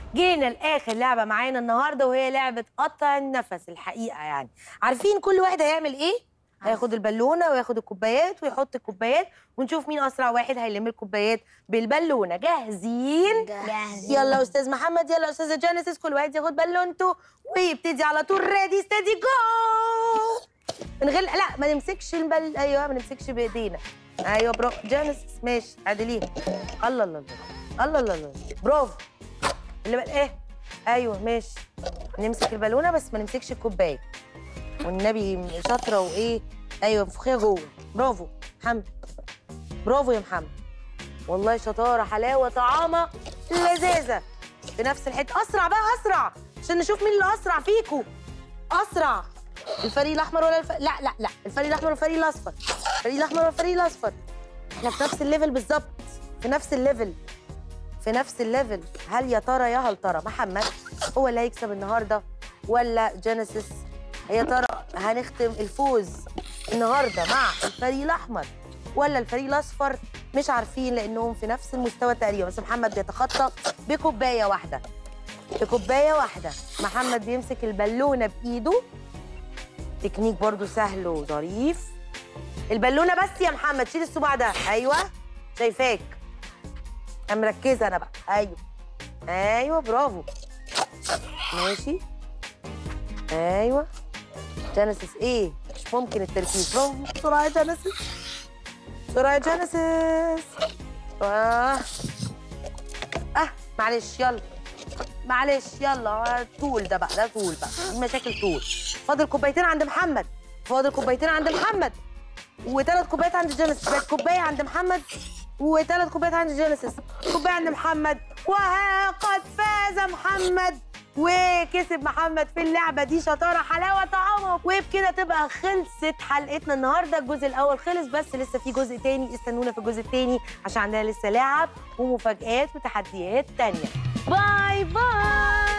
جينا لاخر لعبه معانا النهارده وهي لعبه قطع النفس الحقيقه يعني عارفين كل واحد هيعمل ايه هياخد البالونه وياخد الكوبايات ويحط الكوبايات ونشوف مين اسرع واحد هيلم الكوبايات بالبالونه جاهزين جاهزين. يلا استاذ محمد يلا استاذه جانيسيس كل واحد ياخد بالونته ويبتدي على طول ريدي ستدي جو من غير لا ما نمسكش البل ايوه ما نمسكش بايدينا ايوه برافو جانيسيس ماشي عادلين الله الله الله الله الله الله برافو اللي بقى ايه ايوه ماشي نمسك البالونه بس ما نمسكش الكوبايه والنبي شاطره وايه ايوه انفخيها جوه برافو محمد برافو يا محمد والله شطاره حلاوه طعامه لذيذه في نفس الحته اسرع بقى اسرع عشان نشوف مين اللي اسرع فيكو اسرع الفريق الاحمر ولا الف... لا لا لا الفريق الاحمر والفريق الاصفر الفريق الاحمر والفريق الاصفر احنا في نفس الليفل بالظبط في نفس الليفل في نفس الليفل هل يا ترى يا هل ترى محمد هو اللي هيكسب النهارده ولا جينيسيس يا ترى هنختم الفوز النهارده مع الفريق الاحمر ولا الفريق الاصفر مش عارفين لانهم في نفس المستوى تقريبا بس محمد بيتخطى بكوبايه واحده بكوبايه واحده محمد بيمسك البالونه بايده تكنيك برضو سهل وظريف البالونه بس يا محمد شيل الصباع ده ايوه شايفاك انا مركزه انا بقى ايوه ايوه برافو ماشي ايوه جينيسيس ايه مش ممكن التركيز برافو بسرعه يا جينيسيس بسرعه يا جينيسيس اه اه معلش يلا معلش يلا طول ده بقى ده طول بقى دي مشاكل طول فاضل كوبايتين عند محمد فاضل كوبايتين عند محمد وثلاث كوبايات عند جينيسيس بقت كوبايه عند محمد وثلاث كوبايات عند جينيسيس كوبايه عند محمد وها قد فاز محمد وكسب محمد في اللعبه دي شطاره حلاوه طعامه وبكده تبقى خلصت حلقتنا النهارده الجزء الاول خلص بس لسه في جزء تاني استنونا في الجزء التاني عشان عندنا لسه لعب ومفاجآت وتحديات تانيه باي باي